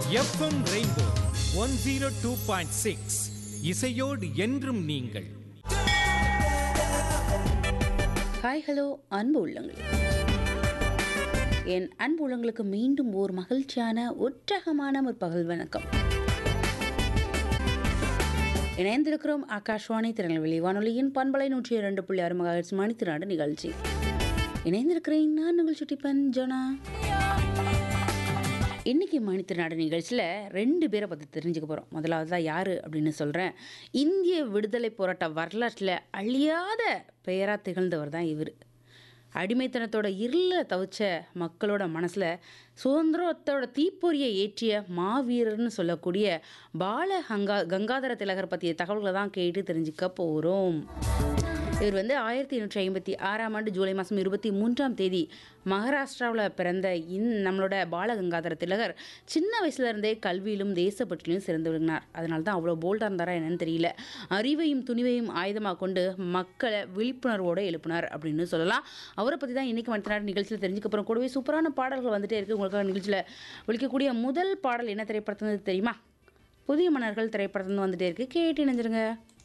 FM Rainbow one zero two point six இசையோடு என்றும் நீங்கள் ஹாய் ஹலோ அன்பு உள்ளங்களே என் அன்பு உள்ளங்களுக்கு மீண்டும் ஓர் மகிழ்ச்சியான உற்சாகமான ஒரு பகல் வணக்கம் இணைந்திருக்கிறோம் ஆகாஷ்வாணி திருநெல்வேலி வானொலியின் பண்பலை நூற்றி இரண்டு புள்ளி ஆறு மகாஹெட்ஸ் மணித்திராடு நிகழ்ச்சி இணைந்திருக்கிறேன் நான் நிகழ்ச்சி டிப்பன் ஜோனா இன்னைக்கு மணித்திருநாடு நிகழ்ச்சியில் ரெண்டு பேரை பற்றி தெரிஞ்சுக்க போகிறோம் முதலாவது தான் யார் அப்படின்னு சொல்கிறேன் இந்திய விடுதலை போராட்ட வரலாற்றில் அழியாத பெயராக திகழ்ந்தவர் தான் இவர் அடிமைத்தனத்தோட இருள தவிச்ச மக்களோட மனசில் சுதந்திரத்தோட தீப்பொறியை ஏற்றிய மாவீரர்னு சொல்லக்கூடிய பால கங்கா கங்காதர திலகர் பற்றிய தகவல்களை தான் கேட்டு தெரிஞ்சுக்க போகிறோம் இவர் வந்து ஆயிரத்தி எண்ணூற்றி ஐம்பத்தி ஆறாம் ஆண்டு ஜூலை மாதம் இருபத்தி மூன்றாம் தேதி மகாராஷ்டிராவில் பிறந்த இந் நம்மளோட பாலகங்காதர திலகர் சின்ன வயசுல இருந்தே கல்வியிலும் தேசப்பற்றிலும் சிறந்து விளங்கினார் அதனால தான் அவ்வளோ போல்டாக இருந்தாரா என்னன்னு தெரியல அறிவையும் துணிவையும் ஆயுதமாக கொண்டு மக்களை விழிப்புணர்வோடு எழுப்பினார் அப்படின்னு சொல்லலாம் அவரை பற்றி தான் இன்றைக்கி மற்ற நாடு நிகழ்ச்சியில் தெரிஞ்சுக்க போகிறோம் கூடவே சூப்பரான பாடல்கள் வந்துட்டே இருக்குது உங்களுக்காக நிகழ்ச்சியில் ஒழிக்கக்கூடிய முதல் பாடல் என்ன திரைப்படத்துலேருந்து தெரியுமா புதிய மன்னர்கள் திரைப்படத்துலேருந்து வந்துட்டே இருக்குது கேட்டு இணைஞ்சிருங்க